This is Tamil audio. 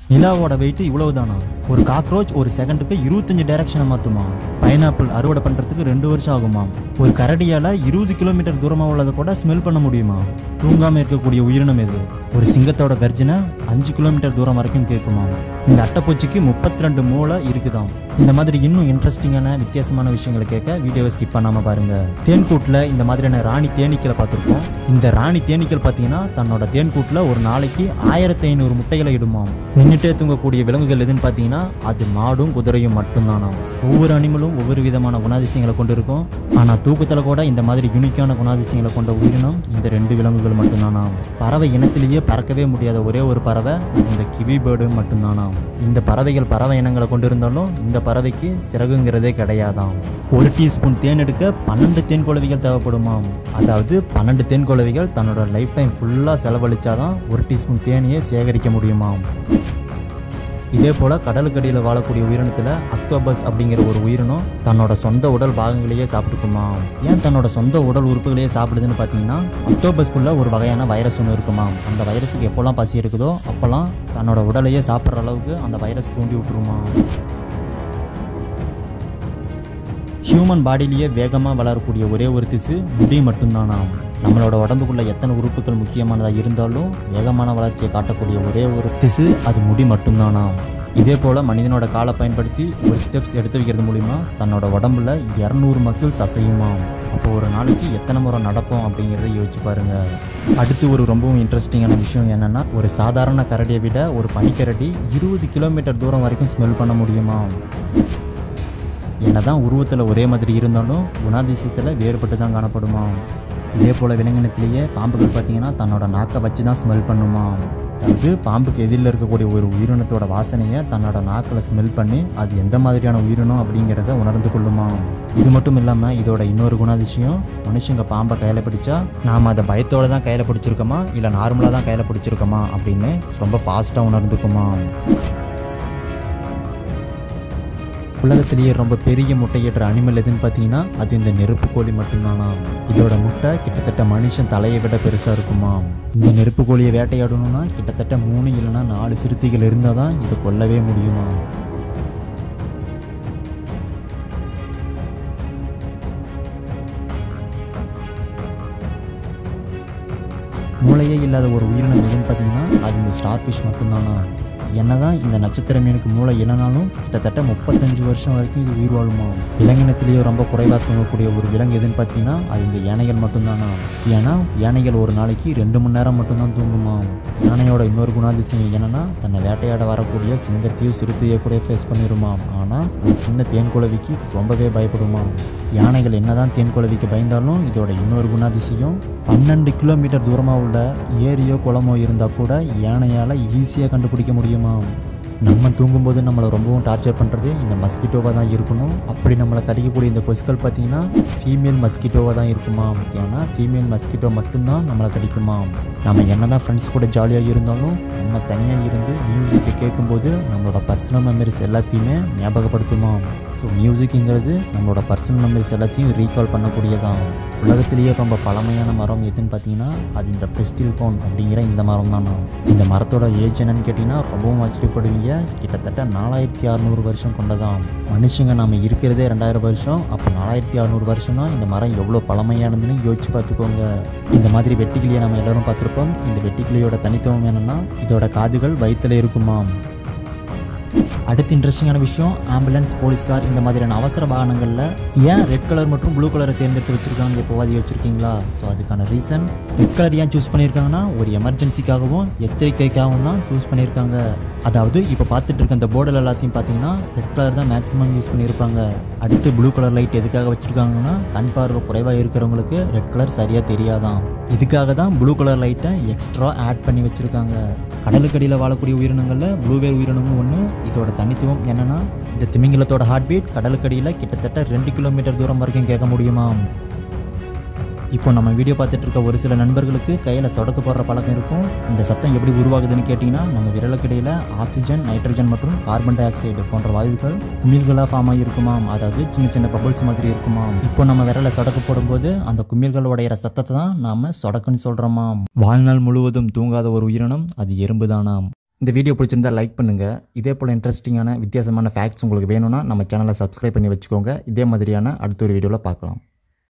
நிலாவோட வெயிட் இவ்வளவு தானா ஒரு காக்ரோச் ஒரு செகண்டுக்கு இருபத்தஞ்சு டைரக்ஷனை மாத்துமா பைனாப்பிள் அறுவடை பண்றதுக்கு ரெண்டு வருஷம் ஆகுமா ஒரு கரடியால இருபது கிலோமீட்டர் தூரமா உள்ளதை கூட ஸ்மெல் பண்ண முடியுமா தூங்காம இருக்கக்கூடிய உயிரினம் எது ஒரு சிங்கத்தோட கர்ஜனை அஞ்சு கிலோமீட்டர் தூரம் வரைக்கும் கேட்குமா இந்த அட்டைப்பூச்சிக்கு முப்பத்தி ரெண்டு மூளை இருக்குதாம் இந்த மாதிரி இன்னும் இன்ட்ரெஸ்டிங்கான வித்தியாசமான விஷயங்களை கேட்க வீடியோவை ஸ்கிப் பண்ணாம பாருங்க தேன்கூட்டில் இந்த மாதிரியான ராணி தேனீக்களை பார்த்துருப்போம் இந்த ராணி தேனீக்கள் பார்த்தீங்கன்னா தன்னோட தேன்கூட்டில் ஒரு நாளைக்கு ஆயிரத்தி ஐநூறு முட்டைகளை இடுமாம் நின்றுட்டே தூங்கக்கூடிய விலங்குகள் எதுன்னு பார்த்தீங்கன்னா அது மாடும் குதிரையும் மட்டும்தானாம் ஒவ்வொரு அனிமலும் ஒவ்வொரு விதமான குணாதிசயங்களை கொண்டு இருக்கும் ஆனால் தூக்கத்தில் கூட இந்த மாதிரி யூனிக்கான குணாதிசயங்களை கொண்ட உயிரினம் இந்த ரெண்டு விலங்குகள் மட்டும்தானாம் பறவை இனத்திலேயே பறக்கவே முடியாத ஒரே ஒரு பறவை இந்த கிவி பேர்டு மட்டும்தானாம் இந்த பறவைகள் பறவை இனங்களை கொண்டிருந்தாலும் இந்த பறவைக்கு சிறகுங்கிறதே கிடையாதாம் ஒரு டீஸ்பூன் தேன் எடுக்க பன்னெண்டு தேன் குளவிகள் தேவைப்படுமாம் அதாவது பன்னெண்டு தேன் குளவிகள் தன்னோட லைஃப் டைம் ஃபுல்லாக செலவழிச்சாதான் ஒரு டீஸ்பூன் தேனியை சேகரிக்க முடியுமாம் இதே போல் கடலுக்கடியில் வாழக்கூடிய உயிரினத்தில் அக்டோபஸ் அப்படிங்கிற ஒரு உயிரினம் தன்னோட சொந்த உடல் பாகங்களையே சாப்பிட்டுக்குமா ஏன் தன்னோட சொந்த உடல் உறுப்புகளையே சாப்பிடுதுன்னு பார்த்தீங்கன்னா அக்டோபஸ்குள்ள ஒரு வகையான வைரஸ் ஒன்று இருக்குமா அந்த வைரஸுக்கு எப்போல்லாம் பசி இருக்குதோ அப்போல்லாம் தன்னோட உடலையே சாப்பிட்ற அளவுக்கு அந்த வைரஸ் தூண்டி விட்டுருமா ஹியூமன் பாடியிலேயே வேகமாக வளரக்கூடிய ஒரே ஒரு திசு முடி மட்டும்தானாம் நம்மளோட உடம்புக்குள்ள எத்தனை உறுப்புகள் முக்கியமானதாக இருந்தாலும் வேகமான வளர்ச்சியை காட்டக்கூடிய ஒரே ஒரு திசு அது முடி மட்டும்தானாம் இதே போல் மனிதனோட காலை பயன்படுத்தி ஒரு ஸ்டெப்ஸ் எடுத்து வைக்கிறது மூலிமா தன்னோட உடம்புல இரநூறு மசில்ஸ் அசையுமாம் அப்போ ஒரு நாளைக்கு எத்தனை முறை நடப்போம் அப்படிங்கிறத யோசிச்சு பாருங்க அடுத்து ஒரு ரொம்பவும் இன்ட்ரெஸ்டிங்கான விஷயம் என்னன்னா ஒரு சாதாரண கரடியை விட ஒரு பனிக்கரடி இருபது கிலோமீட்டர் தூரம் வரைக்கும் ஸ்மெல் பண்ண முடியுமா என்னதான் உருவத்தில் ஒரே மாதிரி இருந்தாலும் குணாதிசயத்தில் வேறுபட்டு தான் காணப்படுமா இதே போல் விலங்கினத்திலேயே பாம்புகள் பார்த்தீங்கன்னா தன்னோட நாக்கை வச்சு தான் ஸ்மெல் பண்ணுமா அதாவது பாம்புக்கு எதிரில் இருக்கக்கூடிய ஒரு உயிரினத்தோட வாசனையை தன்னோட நாக்கில் ஸ்மெல் பண்ணி அது எந்த மாதிரியான உயிரினம் அப்படிங்கிறத உணர்ந்து கொள்ளுமா இது மட்டும் இல்லாமல் இதோட இன்னொரு குணாதிசயம் மனுஷங்க பாம்பை கையில் பிடிச்சா நாம் அதை பயத்தோட தான் கையில் பிடிச்சிருக்கோமா இல்லை நார்மலாக தான் கையில் பிடிச்சிருக்கோமா அப்படின்னு ரொம்ப ஃபாஸ்ட்டாக உணர்ந்துக்குமா உலகத்திலேயே ரொம்ப பெரிய முட்டையிடுற அனிமல் எதுன்னு பார்த்தீங்கன்னா அது இந்த நெருப்பு கோழி மட்டும்தானா இதோட முட்டை கிட்டத்தட்ட மனுஷன் தலையை விட பெருசாக இருக்குமா இந்த நெருப்பு கோழியை வேட்டையாடணும்னா கிட்டத்தட்ட மூணு இல்லைன்னா நாலு சிறுத்தைகள் இருந்தால் தான் இதை கொல்லவே முடியுமா மூளையே இல்லாத ஒரு உயிரினம் எதுன்னு பார்த்தீங்கன்னா அது இந்த ஸ்டார் ஃபிஷ் மட்டும்தானா என்னதான் இந்த நட்சத்திர மீனுக்கு மூளை இல்லைனாலும் கிட்டத்தட்ட முப்பத்தஞ்சு வருஷம் வரைக்கும் இது உயிர் வாழுமா விலங்கினத்திலேயே ரொம்ப குறைவாக தூங்கக்கூடிய ஒரு விலங்கு எதுன்னு பார்த்தீங்கன்னா அது இந்த யானைகள் மட்டும்தானா ஏன்னா யானைகள் ஒரு நாளைக்கு ரெண்டு மணி நேரம் மட்டும்தான் தூங்குமா யானையோட இன்னொரு குணாதிசயம் என்னன்னா தன்னை வேட்டையாட வரக்கூடிய சிங்கத்தையோ சிறுத்தையோ கூட ஃபேஸ் பண்ணிருமாம் ஆனால் ஒரு சின்ன தேன் குளவிக்கு ரொம்பவே பயப்படுமாம் யானைகள் என்னதான் தேன் குளவிக்கு பயந்தாலும் இதோட இன்னொரு குணாதிசயம் பன்னெண்டு கிலோமீட்டர் தூரமாக உள்ள ஏரியோ குளமோ இருந்தால் கூட யானையால் ஈஸியாக கண்டுபிடிக்க முடியுமா நம்ம தூங்கும்போது நம்மளை ரொம்பவும் டார்ச்சர் பண்ணுறது இந்த மஸ்கிட்டோவாக தான் இருக்கணும் அப்படி நம்மளை கடிக்கக்கூடிய இந்த கொசுக்கள் பார்த்தீங்கன்னா ஃபீமேல் மஸ்கிட்டோவாக தான் இருக்குமா ஏன்னா ஃபீமேல் மஸ்கிட்டோ மட்டும்தான் நம்மளை கடிக்குமா நம்ம என்ன தான் ஃப்ரெண்ட்ஸ் கூட ஜாலியாக இருந்தாலும் நம்ம தனியாக இருந்து மியூசிக்கை கேட்கும்போது நம்மளோட பர்சனல் மெமரிஸ் எல்லாத்தையுமே ஞாபகப்படுத்துமா ஸோ மியூசிக்குங்கிறது நம்மளோட பர்சனல் மெமரிஸ் எல்லாத்தையும் ரீகால் பண்ணக்கூடியதான் உலகத்திலேயே ரொம்ப பழமையான மரம் எதுன்னு பார்த்தீங்கன்னா அது இந்த பிரிஸ்டில் பவுன் அப்படிங்கிற இந்த மரம் தானா இந்த மரத்தோட ஏஜ் என்னன்னு கேட்டிங்கன்னா ரொம்பவும் ஆச்சரியப்படுவீங்க கிட்டத்தட்ட நாலாயிரத்தி அறநூறு வருஷம் கொண்டதாம் மனுஷங்க நாம இருக்கிறதே ரெண்டாயிரம் வருஷம் அப்போ நாலாயிரத்தி அறநூறு வருஷம்னா இந்த மரம் எவ்வளோ பழமையானதுன்னு யோசிச்சு பார்த்துக்கோங்க இந்த மாதிரி வெட்டிக்கிளியை நம்ம எல்லாரும் பார்த்துருப்போம் இந்த வெட்டிக்கிளியோட தனித்துவம் என்னன்னா இதோட காதுகள் வயிற்றுல இருக்குமாம் அடுத்து இன்ட்ரெஸ்டிங்கான விஷயம் ஆம்புலன்ஸ் போலீஸ் கார் இந்த மாதிரியான அவசர வாகனங்களில் ஏன் ரெட் கலர் மற்றும் ப்ளூ கலரை தேர்ந்தெடுத்து வச்சிருக்காங்க எப்போவாதி வச்சிருக்கீங்களா ஸோ அதுக்கான ரீசன் ரெட் கலர் ஏன் சூஸ் பண்ணியிருக்காங்கன்னா ஒரு எமர்ஜென்சிக்காகவும் எச்சரிக்கைக்காகவும் தான் சூஸ் பண்ணியிருக்காங்க அதாவது இப்போ பார்த்துட்டு இருக்க இந்த போர்டில் எல்லாத்தையும் பார்த்தீங்கன்னா ரெட் கலர் தான் மேக்ஸிமம் யூஸ் பண்ணியிருப்பாங்க அடுத்து ப்ளூ கலர் லைட் எதுக்காக வச்சிருக்காங்கன்னா கண் பார்வை குறைவாக இருக்கிறவங்களுக்கு ரெட் கலர் சரியாக தெரியாதான் இதுக்காக தான் ப்ளூ கலர் லைட்டை எக்ஸ்ட்ரா ஆட் பண்ணி வச்சிருக்காங்க கடலுக்கடியில் வாழக்கூடிய உயிரினங்களில் ப்ளூ வேர் உயிரினமும் ஒன்று இதோட தனித்துவம் என்னன்னா இந்த திமிங்கலத்தோட ஹார்ட் பீட் கடலுக்கடியில் கிட்டத்தட்ட ரெண்டு கிலோமீட்டர் தூரம் வரைக்கும் கேட்க முடியுமா இப்போ நம்ம வீடியோ பார்த்துட்டு இருக்க ஒரு சில நண்பர்களுக்கு கையில் சொடக்கு போடுற பழக்கம் இருக்கும் இந்த சத்தம் எப்படி உருவாகுதுன்னு கேட்டிங்கன்னா நம்ம விரலுக்கிடையில் ஆக்சிஜன் நைட்ரஜன் மற்றும் கார்பன் டை ஆக்சைடு போன்ற வாயுக்கள் குமிழ்களாக ஃபார்ம் ஆகியிருக்குமாம் அதாவது சின்ன சின்ன பபிள்ஸ் மாதிரி இருக்குமாம் இப்போ நம்ம விரலை சொடக்கு போடும்போது அந்த குமிழ்கள் உடையிற சத்தத்தை தான் நாம சொடக்குன்னு சொல்கிறோமாம் வாழ்நாள் முழுவதும் தூங்காத ஒரு உயிரினம் அது எறும்பு தானாம் இந்த வீடியோ பிடிச்சிருந்தா லைக் பண்ணுங்கள் இதே போல் இன்ட்ரெஸ்டிங்கான வித்தியாசமான ஃபேக்ட்ஸ் உங்களுக்கு வேணும்னா நம்ம சேனலை சப்ஸ்கிரைப் பண்ணி வச்சுக்கோங்க இதே மாதிரியான அடுத்த ஒரு வீடியோவில் பார்க்கலாம்